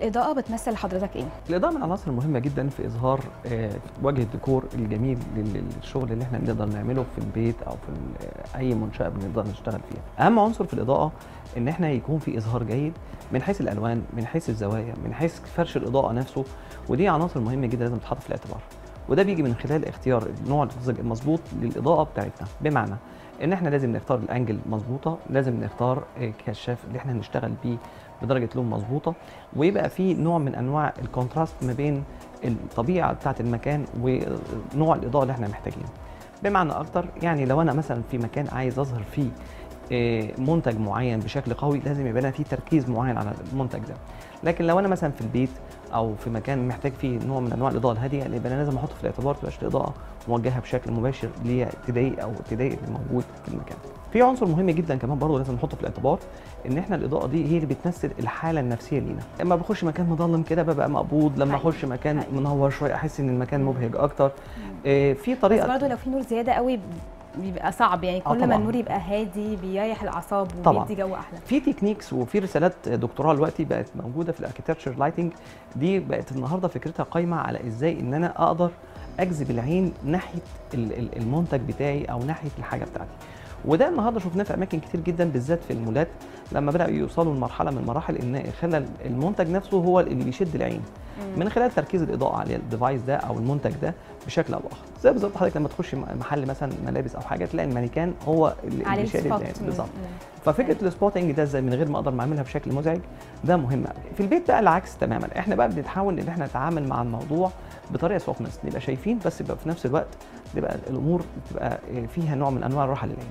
الاضاءه بتمثل لحضرتك ايه الاضاءه من العناصر المهمه جدا في اظهار آه، وجه الديكور الجميل لل- للشغل اللي احنا بنقدر نعمله في البيت او في ال- آه، اي منشاه بنقدر نشتغل فيها اهم عنصر في الاضاءه ان احنا يكون في اظهار جيد من حيث الالوان من حيث الزوايا من حيث فرش الاضاءه نفسه ودي عناصر مهمه جدا لازم تتحط في الاعتبار وده بيجي من خلال اختيار النوع المظبوط للاضاءه بتاعتنا بمعنى ان احنا لازم نختار الانجل مظبوطه لازم نختار آه، كشاف اللي احنا هنشتغل بيه بدرجه لون مظبوطه ويبقى في نوع من انواع الكونتراست ما بين الطبيعه بتاعه المكان ونوع الاضاءه اللي احنا محتاجينه بمعنى اكتر يعني لو انا مثلا في مكان عايز اظهر فيه آه، منتج معين بشكل قوي لازم يبقى لنا فيه تركيز معين على المنتج ده لكن لو انا مثلا في البيت او في مكان محتاج فيه نوع من انواع الاضاءه الهاديه يبقى انا لازم احط في الاعتبار تبقاش الاضاءه موجهه بشكل مباشر ليا تضايق او تضايق اللي موجود في المكان في عنصر مهم جدا كمان برضه لازم نحطه في الاعتبار ان احنا الاضاءه دي هي اللي بتمثل الحاله النفسيه لينا اما بخش مكان مظلم كده ببقى مقبوض لما حقيقي. اخش مكان حقيقي. منور شويه احس ان المكان مبهج اكتر آه، في بس طريقه برضه لو في نور زياده قوي بيبقى صعب يعني آه كل ما طبعاً. النور يبقى هادي بيريح الاعصاب طبعاً. وبيدي جو احلى في تكنيكس وفي رسالات دكتوراه دلوقتي بقت موجوده في الاركتكتشر لايتنج دي بقت النهارده فكرتها قايمه على ازاي ان انا اقدر اجذب العين ناحيه ال- ال- المنتج بتاعي او ناحيه الحاجه بتاعتي وده النهارده شفناه في اماكن كتير جدا بالذات في المولات لما بداوا يوصلوا لمرحله من المراحل ان خلى المنتج نفسه هو اللي بيشد العين من خلال تركيز الاضاءه على الديفايس ده او المنتج ده بشكل او باخر زي بالظبط حضرتك لما تخش محل مثلا ملابس او حاجه تلاقي المانيكان هو اللي عليه اللي شادد سبوت العين بالظبط مم. ففكره السبوتنج ده ازاي من غير ما اقدر ما اعملها بشكل مزعج ده مهم قوي في البيت بقى العكس تماما احنا بقى بنحاول ان احنا نتعامل مع الموضوع بطريقه سوفنس نبقى شايفين بس يبقى في نفس الوقت تبقى الامور تبقى فيها نوع من انواع الراحه للعين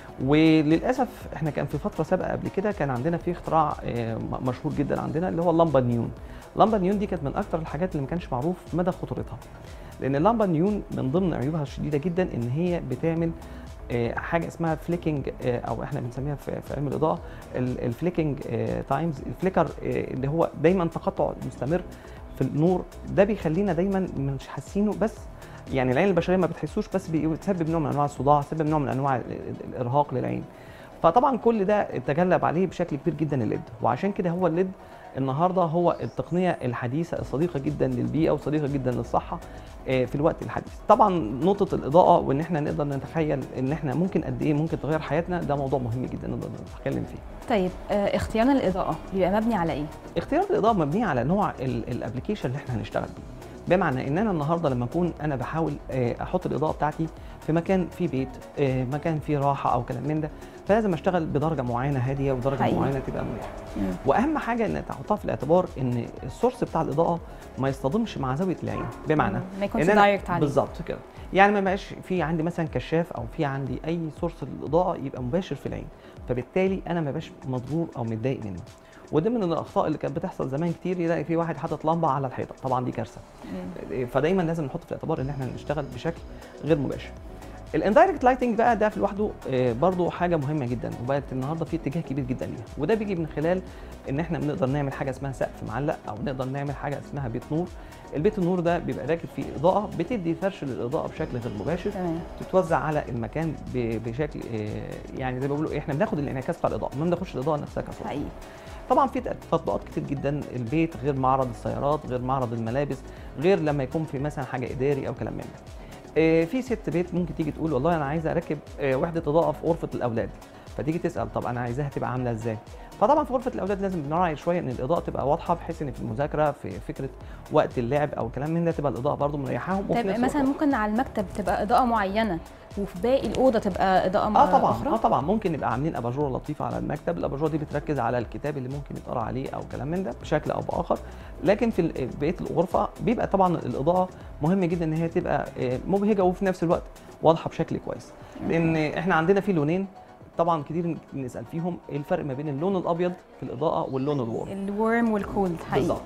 وللاسف احنا كان في فتره سابقه قبل كده كان عندنا في اختراع آه، م- مشهور جدا عندنا اللي هو اللمبه نيون اللمبه نيون دي كانت من اكتر الحاجات اللي ما كانش معروف مدى خطورتها لان اللمبه نيون من ضمن عيوبها الشديده جدا ان هي بتعمل آه، حاجه اسمها فليكنج او احنا بنسميها في في علم الاضاءه الفليكنج تايمز الفليكر اللي هو دايما تقطع مستمر في النور ده بيخلينا دايما مش حاسينه بس يعني العين البشريه ما بتحسوش بس بيسبب نوع من انواع الصداع سبب نوع من انواع ال- ال- الارهاق للعين فطبعا كل ده تجلب عليه بشكل كبير جدا الليد وعشان كده هو الليد النهارده هو التقنيه الحديثه الصديقه جدا للبيئه وصديقه جدا للصحه آه، في الوقت الحديث طبعا نقطه الاضاءه وان احنا نقدر نتخيل ان احنا ممكن قد ايه ممكن تغير حياتنا ده موضوع مهم جدا نقدر نتكلم فيه طيب آه، اختيارنا للاضاءه بيبقى مبني على ايه اختيار الاضاءه مبنيه على نوع الابلكيشن اللي احنا هنشتغل بيه بمعنى ان انا النهارده لما اكون انا بحاول آه، احط الاضاءه بتاعتي في مكان فيه بيت آه، مكان فيه راحه او كلام من ده فلازم اشتغل بدرجه معينه هاديه ودرجه حقيقي. معينه تبقى مريحه مم. واهم حاجه ان تحطها في الاعتبار ان السورس بتاع الاضاءه ما يصطدمش مع زاويه العين بمعنى ما يكونش إن أنا- دايركت عليه بالظبط كده يعني ما يبقاش في عندي مثلا كشاف او في عندي اي سورس للاضاءه يبقى مباشر في العين فبالتالي انا ما بقاش مضرور او متضايق منه وده من الاخطاء اللي كانت بتحصل زمان كتير يلاقي في واحد حاطط لمبه على الحيطه طبعا دي كارثه مم. فدايما لازم نحط في الاعتبار ان احنا نشتغل بشكل غير مباشر الاندايركت لايتنج بقى ده في لوحده آه، برضو حاجه مهمه جدا وبقت النهارده في اتجاه كبير جدا ليها وده بيجي من خلال ان احنا بنقدر نعمل حاجه اسمها سقف معلق او نقدر نعمل حاجه اسمها بيت نور البيت النور ده بيبقى راكب فيه اضاءه بتدي فرش للاضاءه بشكل غير مباشر تمام تتوزع على المكان ب- بشكل آه، يعني زي ما بيقولوا إيه، احنا بناخد الانعكاس بتاع الاضاءه ما بناخدش الاضاءه نفسها كصوره حقيقي طبعا في تطبيقات كتير جدا البيت غير معرض السيارات غير معرض الملابس غير لما يكون في مثلا حاجه اداري او كلام من ده آه، في ست بيت ممكن تيجي تقول والله انا عايزه اركب آه، وحده اضاءه في غرفه الاولاد فتيجي تسال طب انا عايزاها تبقى عامله ازاي فطبعا في غرفه الاولاد لازم نراعي شويه ان الاضاءه تبقى واضحه بحيث ان في المذاكره في فكره وقت اللعب او كلام من ده تبقى الاضاءه برضو مريحاهم وفي طيب نفس مثلا الوقت ممكن على المكتب تبقى اضاءه معينه وفي باقي الاوضه تبقى اضاءه اه طبعا اخرى اه طبعا ممكن نبقى عاملين اباجوره لطيفه على المكتب الاباجوره دي بتركز على الكتاب اللي ممكن يتقرا عليه او كلام من ده بشكل او باخر لكن في ال- بقيه الغرفه بيبقى طبعا الاضاءه مهم جدا ان هي تبقى آه، مبهجه وفي نفس الوقت واضحه بشكل كويس لان احنا عندنا في لونين طبعا كتير نسال فيهم ايه الفرق ما بين اللون الابيض في الاضاءه واللون الورم الورم والكولد حقيقي بالظبط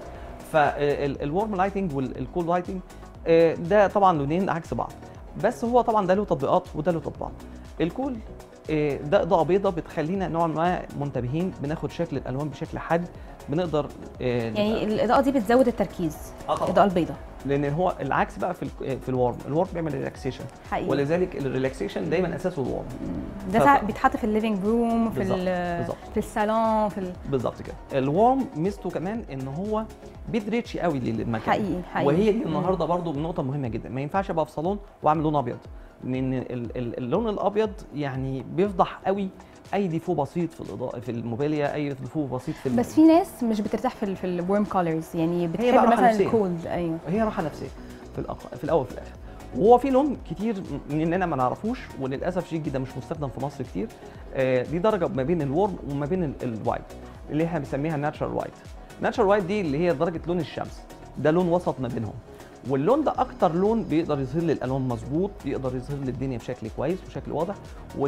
فالورم لايتنج والكول لايتنج ده طبعا لونين عكس بعض بس هو طبعا ده له تطبيقات وده له تطبيقات الكول آه، ده اضاءه بيضاء بتخلينا نوعا ما منتبهين بناخد شكل الالوان بشكل حاد بنقدر آه، يعني الاضاءه دي بتزود التركيز آه طبعاً. الاضاءه البيضاء لان هو العكس بقى في ال- في الورم الورم بيعمل ريلاكسيشن حقيقي ولذلك الريلاكسيشن دايما اساسه الورم ده ف- ساعات بيتحط في الليفنج روم في بالظبط، ال- بالظبط. في الصالون في ال... بالظبط كده الورم ميزته كمان ان هو بيدريتش قوي للمكان حقيقي حقيقي وهي دي مم. النهارده برضو نقطه مهمه جدا ما ينفعش ابقى في صالون واعمل لون ابيض لان ال- ال- اللون الابيض يعني بيفضح قوي اي ديفو بسيط في الاضاءه في الموبيليا اي ديفو بسيط في ال- بس في ناس مش بترتاح في ال في الورم كولرز يعني بقى بتحب راحة مثلا نفسية. الكولد ايوه هي راحه نفسيه في الأق... في الاول وفي الاخر وهو في لون كتير مننا ما نعرفوش وللاسف شديد جدا مش مستخدم في مصر كتير آه، دي درجه ما بين الورم وما بين ال- الوايت اللي احنا بنسميها ناتشرال وايت ناتشرال وايت دي اللي هي درجه لون الشمس ده لون وسط ما بينهم واللون ده اكتر لون بيقدر يظهر لي الالوان مظبوط بيقدر يظهر لي الدنيا بشكل كويس وشكل واضح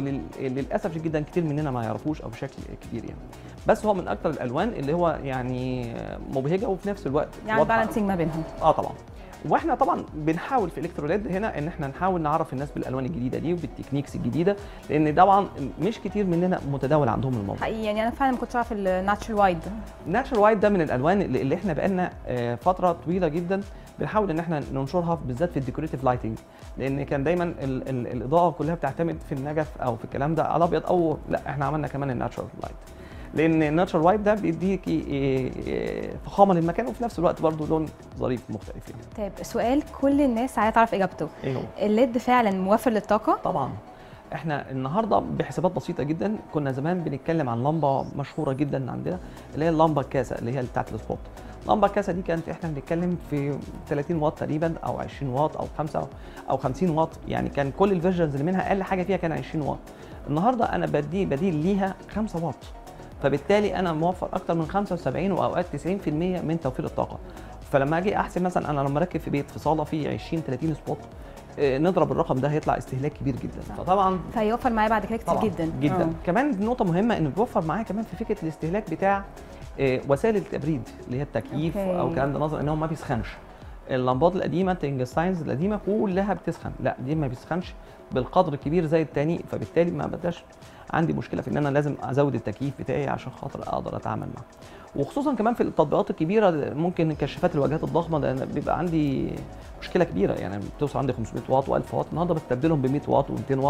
وللاسف شديد جدا كتير مننا ما يعرفوش او بشكل كبير يعني بس هو من اكتر الالوان اللي هو يعني مبهجه وفي نفس الوقت يعني واضحة. بالانسنج ما بينهم اه طبعا واحنا طبعا بنحاول في الكتروليد هنا ان احنا نحاول نعرف الناس بالالوان الجديده دي وبالتكنيكس الجديده لان طبعا مش كتير مننا متداول عندهم الموضوع حقيقي يعني انا فعلا ما كنتش اعرف الناتشرال وايد ناتشرال وايت ده من الالوان اللي اللي احنا بقالنا آه، فتره طويله جدا بنحاول ان احنا ننشرها بالذات في الديكوريتيف لايتنج لان كان دايما ال ال الاضاءه كلها بتعتمد في النجف او في الكلام ده على ابيض او لا احنا عملنا كمان الناتشرال لايت لان الناتشرال وايت ده بيديكي آه، آه، فخامه للمكان وفي نفس الوقت برضه لون ظريف مختلف يعني طيب سؤال كل الناس عايزه تعرف اجابته ايه هو؟ الليد فعلا موفر للطاقه طبعا احنا النهارده بحسابات بسيطه جدا كنا زمان بنتكلم عن لمبه مشهوره جدا عندنا اللي هي اللمبه الكاسه اللي هي بتاعت السبوت اللمبه الكاسه دي كانت احنا بنتكلم في 30 واط تقريبا او 20 واط او 5 او 50 واط يعني كان كل الفيرجنز اللي منها اقل حاجه فيها كان 20 واط النهارده انا بدي بديل ليها 5 واط فبالتالي انا موفر اكتر من 75 واوقات 90% من توفير الطاقه فلما اجي احسب مثلا انا لما اركب في بيت في صاله فيه 20 30 سبوت آه، نضرب الرقم ده هيطلع استهلاك كبير جدا صح. فطبعا فهيوفر معايا بعد كده كتير طبعا جدا جدا آه. كمان نقطه مهمه انه بيوفر معايا كمان في فكره الاستهلاك بتاع آه، وسائل التبريد اللي هي التكييف أوكي. او الكلام ده نظرا ان هو ما بيسخنش اللمبات القديمه تنجستاينز القديمه كلها بتسخن لا دي ما بيسخنش بالقدر الكبير زي التاني فبالتالي ما بداش عندي مشكله في ان انا لازم ازود التكييف بتاعي عشان خاطر اقدر اتعامل معاه وخصوصا كمان في التطبيقات الكبيره ممكن كشافات الواجهات الضخمه ده أنا بيبقى عندي مشكله كبيره يعني بتوصل عندي 500 واط و1000 واط النهارده بستبدلهم ب 100 واط و200 واط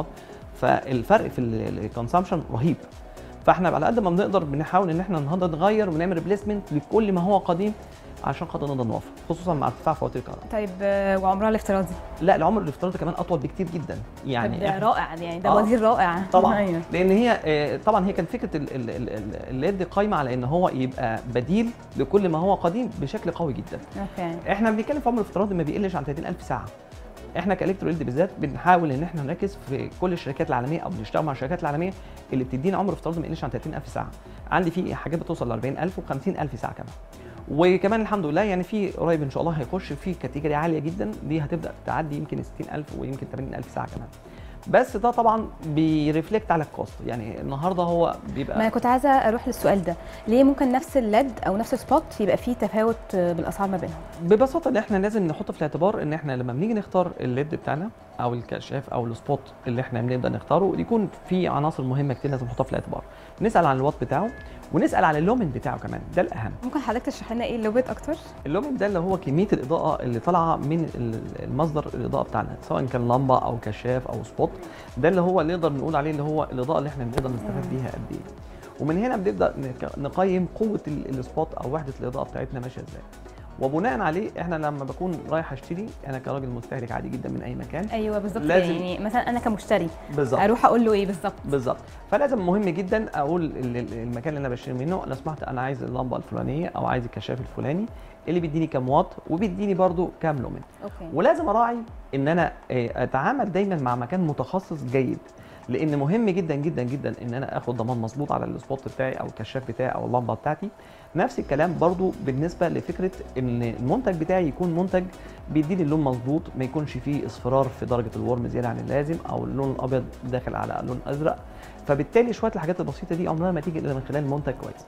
فالفرق في الكونسامشن رهيب فاحنا على قد ما بنقدر بنحاول ان احنا النهارده نغير ونعمل ريبليسمنت لكل ما هو قديم عشان خاطر نقدر نوفر خصوصا مع ارتفاع فواتير الكهرباء طيب آه، وعمرها الافتراضي لا العمر الافتراضي كمان اطول بكتير جدا يعني يعني ده إحنا- رائع يعني ده آه. بديل رائع طبعا أيوة. لان هي آه، طبعا هي كانت فكره ال- ال- ال- ال- الليد قايمه على ان هو يبقى بديل لكل ما هو قديم بشكل قوي جدا اوكي احنا بنتكلم في عمر افتراضي ما بيقلش عن 30000 ساعه احنا كالكترو ليد بالذات بنحاول ان احنا نركز في كل الشركات العالميه او بنشتغل مع الشركات العالميه اللي بتدينا عمر افتراضي ما يقلش عن 30000 ساعه عندي في حاجات بتوصل ل 40000 و50000 ساعه كمان وكمان الحمد لله يعني في قريب ان شاء الله هيخش في كاتيجوري عاليه جدا دي هتبدا تعدي يمكن 60000 ويمكن 80000 ساعه كمان بس ده طبعا بيرفلكت على الكوست يعني النهارده هو ما بيبقى انا كنت عايزه اروح للسؤال ده ليه ممكن نفس الليد او نفس السبوت يبقى فيه تفاوت آه، بالاسعار ما بينهم ببساطه ان احنا لازم نحط في الاعتبار ان احنا لما بنيجي نختار الليد بتاعنا او الكشاف او السبوت اللي احنا بنبدا نختاره يكون في عناصر مهمه كتير لازم نحطها في الاعتبار نسال عن الوات بتاعه ونسال عن اللومن بتاعه كمان ده الاهم ممكن حضرتك تشرح لنا ايه اللوبت اكتر اللومن ده اللي هو كميه الاضاءه اللي طالعه من ال- المصدر الاضاءه بتاعنا سواء كان لمبه او كشاف او سبوت ده اللي هو اللي نقدر نقول عليه اللي هو الاضاءه اللي احنا بنقدر نستفاد بيها قد ايه ومن هنا بنبدا نك- نقيم قوه ال- السبوت او وحده الاضاءه بتاعتنا ماشيه ازاي وبناء عليه احنا لما بكون رايح اشتري انا كراجل مستهلك عادي جدا من اي مكان ايوه بالظبط لازم- يعني مثلا انا كمشتري بالظبط اروح اقول له ايه بالظبط بالظبط فلازم مهم جدا اقول ال- ال- المكان اللي انا بشتري منه انا سمحت انا عايز اللمبه الفلانيه او عايز الكشاف الفلاني اللي بيديني كام واط وبيديني برضو كام لومن اوكي ولازم اراعي ان انا آه، اتعامل دايما مع مكان متخصص جيد لان مهم جدا جدا جدا ان انا اخد ضمان مظبوط على السبوت بتاعي او الكشاف بتاعي او اللمبه بتاعتي نفس الكلام برضو بالنسبه لفكره ان المنتج بتاعي يكون منتج بيديني اللون مظبوط ما يكونش فيه اصفرار في درجه الورم زياده عن اللازم او اللون الابيض داخل على لون ازرق فبالتالي شويه الحاجات البسيطه دي عمرها ما تيجي الا من خلال منتج كويس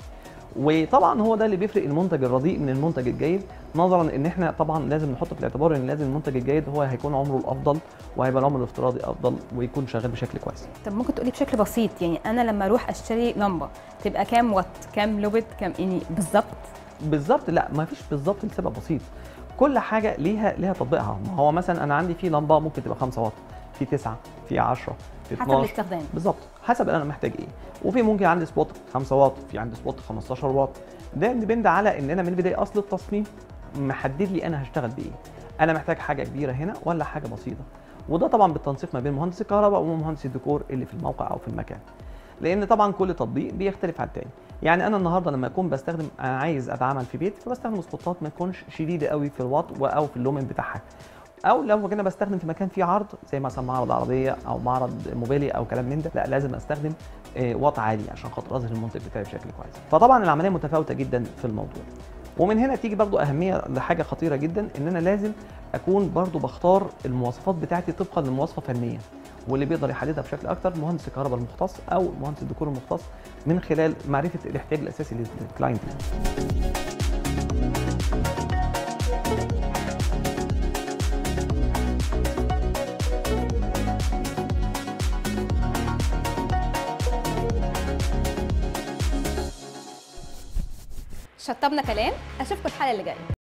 وطبعا هو ده اللي بيفرق المنتج الرديء من المنتج الجيد نظرا ان احنا طبعا لازم نحط في الاعتبار ان لازم المنتج الجيد هو هيكون عمره الافضل وهيبقى العمر الافتراضي افضل ويكون شغال بشكل كويس طب ممكن تقولي بشكل بسيط يعني انا لما اروح اشتري لمبه تبقى كام وات كام لوبت كام يعني بالظبط بالظبط لا ما فيش بالظبط لسبب بسيط كل حاجه ليها ليها تطبيقها ما هو مثلا انا عندي في لمبه ممكن تبقى 5 واط في 9 في 10 في حسب 12 الاستخدام بالظبط حسب انا محتاج ايه وفي ممكن عندي سبوت 5 واط في عندي سبوت 15 واط ده ديبند على ان انا من البدايه اصل التصميم محدد لي انا هشتغل بايه انا محتاج حاجه كبيره هنا ولا حاجه بسيطه وده طبعا بالتنسيق ما بين مهندس الكهرباء ومهندس الديكور اللي في الموقع او في المكان لان طبعا كل تطبيق بيختلف عن التاني يعني انا النهارده لما اكون بستخدم انا عايز اتعامل في بيت فبستخدم سبوتات ما تكونش شديده قوي في الواط او في اللومن بتاعها او لو كنا بستخدم في مكان فيه عرض زي مثلا معرض عربيه او معرض موبيلي او كلام من ده لا لازم استخدم آه، واط عالي عشان خاطر اظهر المنتج بتاعي بشكل كويس فطبعا العمليه متفاوته جدا في الموضوع ومن هنا تيجي برضو اهميه لحاجه خطيره جدا ان انا لازم اكون برضو بختار المواصفات بتاعتي طبقا لمواصفه فنيه واللي بيقدر يحددها بشكل اكتر مهندس الكهرباء المختص او مهندس الديكور المختص من خلال معرفه الاحتياج الاساسي للكلاينت شطبنا كلام اشوفكم الحلقه اللي جايه